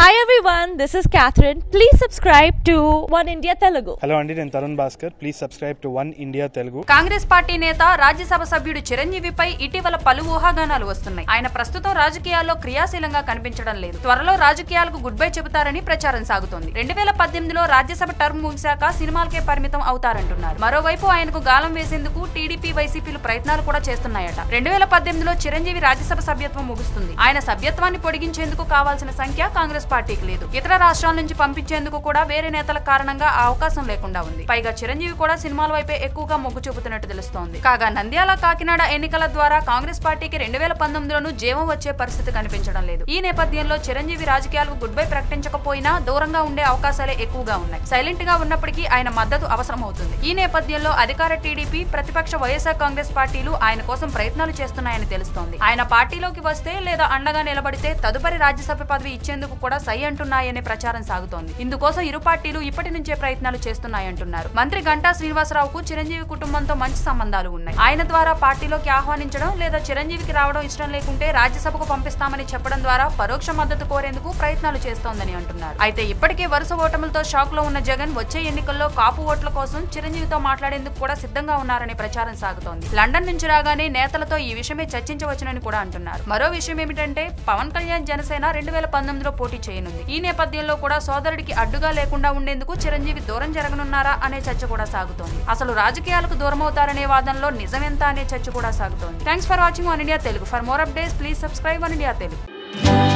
Hi everyone, this is Catherine. Please subscribe to One India Telugu. Hello అండి నేను Tarun Bhaskar please subscribe to One India Telugu Congress party నేత రాజ్యసభ సభ్యుడు చిరంజీవిపై ఇటీవల పలు ఊహాగానాలు వస్తున్నాయి ఆయన ప్రస్తుతం రాజకీయాల్లో క్రియాశీలంగా కనిపించడం లేదు త్వరలో రాజకీయాలకు గుడ్ బై చెబుతారని ప్రచారం సాగుతోంది రెండు వేల పద్దెనిమిదిలో రాజ్యసభ టర్మ్ ముగిశాక సినిమాలకే పరిమితం అవుతారంటున్నారు మరోవైపు ఆయనకు గాలం వేసేందుకు టీడీపీ వైసీపీలు ప్రయత్నాలు కూడా చేస్తున్నాయట రెండు వేల పద్దెనిమిదిలో చిరంజీవి రాజ్యసభ సభ్యత్వం ముగుస్తుంది ఆయన సభ్యత్వాన్ని పొడిగించేందుకు కావాల్సిన సంఖ్య కాంగ్రెస్ పార్టీకి లేదు ఇతర రాష్ట్రాల నుంచి పంపించేందుకు కూడా వేరే నేతల కారణంగా ఆ అవకాశం లేకుండా ఉంది పైగా చిరంజీవి కూడా సినిమాల వైపే ఎక్కువగా మొగ్గు చూపుతున్నట్టు తెలుస్తోంది కాగా నంద్యాల కాకినాడ ఎన్నికల ద్వారా కాంగ్రెస్ పార్టీకి రెండు వేల పంతొమ్మిదిలోనూ జీవం వచ్చే పరిస్థితి కనిపించడం లేదు ఈ నేపథ్యంలో చిరంజీవి రాజకీయాలకు గుడ్ బై ప్రకటించకపోయినా దూరంగా ఉండే అవకాశాలే ఎక్కువగా ఉన్నాయి సైలెంట్ గా ఉన్నప్పటికీ ఆయన మద్దతు అవసరమవుతుంది ఈ నేపథ్యంలో అధికార టీడీపీ ప్రతిపక్ష వైఎస్ఆర్ కాంగ్రెస్ పార్టీలు ఆయన కోసం ప్రయత్నాలు చేస్తున్నాయని తెలుస్తోంది ఆయన పార్టీలోకి వస్తే లేదా అండగా నిలబడితే తదుపరి రాజ్యసభ పదవి ఇచ్చేందుకు కూడా సై అంటున్నాయనే ప్రచారం సాగుతోంది ఇందుకోసం ఇరు పార్టీలు ఇప్పటి నుంచే ప్రయత్నాలు చేస్తున్నాయంటున్నారు మంత్రి గంటా శ్రీనివాసరావుకు చిరంజీవి కుటుంబంతో మంచి సంబంధాలు ఉన్నాయి ఆయన ద్వారా పార్టీలోకి ఆహ్వానించడం లేదా చిరంజీవికి రావడం ఇష్టం లేకుంటే రాజ్యసభకు పంపిస్తామని చెప్పడం ద్వారా పరోక్ష మద్దతు కోరేందుకు ప్రయత్నాలు చేస్తోందని అంటున్నారు అయితే ఇప్పటికే వరుస ఓటములతో షాక్ లో ఉన్న జగన్ వచ్చే ఎన్నికల్లో కాపు ఓట్ల కోసం చిరంజీవితో మాట్లాడేందుకు కూడా సిద్ధంగా ఉన్నారనే ప్రచారం సాగుతోంది లండన్ నుంచి రాగానే నేతలతో ఈ విషయమే చర్చించవచ్చునని కూడా అంటున్నారు మరో విషయం ఏమిటంటే పవన్ కళ్యాణ్ జనసేన రెండు వేల పంతొమ్మిదిలో పోటీ చేయనుంది ఈ నేపథ్యంలో కూడా సోదరుడికి అడ్డుగా లేకుండా ఉండేందుకు చిరంజీవి దూరం జరగనున్నారా అనే చర్చ కూడా సాగుతోంది అసలు రాజకీయాలకు దూరం అవుతారనే వాదనలో నిజమెంత అనే చర్చ కూడా సాగుతోంది thanks for watching One India Telugu for more updates please subscribe One India Telugu